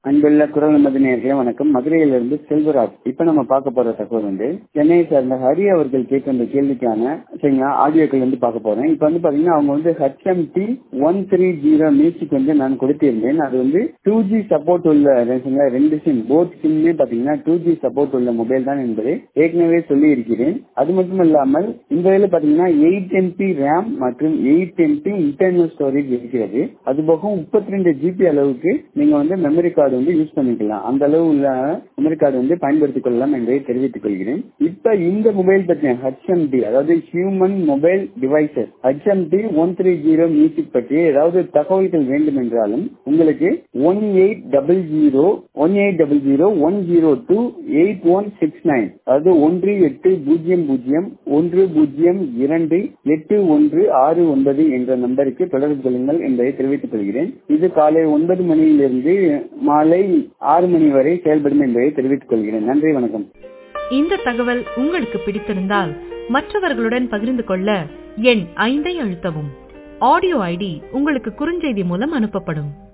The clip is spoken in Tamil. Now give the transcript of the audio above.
அன்புள்ள குரல் நமது நேர்களே வணக்கம் மதுரையிலிருந்து செல்வராஜ் இப்ப நம்ம பார்க்க போற தகவல் வந்து சென்னையை சேர்ந்த ஹரி அவர்கள் கேட்க அந்த கேள்விக்கான சரிங்களா ஆடியோக்கள் வந்து பார்க்க போறேன் இப்ப வந்து பாத்தீங்கன்னா அவங்க வந்து HMD one three zero music வந்து நான் கொடுத்திருந்தேன் அது வந்து டூ ஜி சப்போர்ட் உள்ள சரிங்களா ரெண்டு சிம் போத் சிம்மே பாத்தீங்கன்னா டூ ஜி சப்போர்ட் உள்ள மொபைல் தான் என்பதை ஏற்கனவே சொல்லி இருக்கிறேன் அது மட்டும் இல்லாமல் இந்த இதில் பாத்தீங்கன்னா எயிட் எம்பி ரேம் மற்றும் எயிட் எம்பி இன்டர்னல் ஸ்டோரேஜ் இருக்கிறது அது போக முப்பத்தி ரெண்டு ஜிபி அளவுக்கு நீங்க வந்து மெமரி கார்டு வந்து யூஸ் பண்ணிக்கலாம் அந்த அளவு உள்ள மெமரி கார்டு வந்து பயன்படுத்திக் கொள்ளலாம் என்பதை தெரிவித்துக் கொள்கிறேன் இப்ப இந்த மொபைல் பற்றிய ஹெச்எம்டி அதாவது human mobile devices HMD one three zero music பற்றிய ஏதாவது தகவல்கள் வேண்டும் என்றாலும் உங்களுக்கு one eight double zero one eight double zero one zero two eight one six nine அதாவது ஒன்று எட்டு பூஜ்ஜியம் பூஜ்ஜியம் ஒன்று பூஜ்ஜியம் இரண்டு எட்டு ஒன்று ஆறு ஒன்பது என்ற நம்பருக்கு தொடர்பு கொள்ளுங்கள் என்பதை தெரிவித்துக் கொள்கிறேன் இது காலை ஒன்பது மணியிலிருந்து மாலை ஆறு மணி வரை செயல்படும் என்பதை தெரிவித்துக் கொள்கிறேன் நன்றி வணக்கம் இந்த தகவல் உங்களுக்கு பிடித்திருந்தால் மற்றவர்களுடன் பகிர்ந்து கொள்ள எண் ஐந்தை அழுத்தவும் ஆடியோ ஐடி உங்களுக்கு குறுஞ்செய்தி மூலம் அனுப்பப்படும்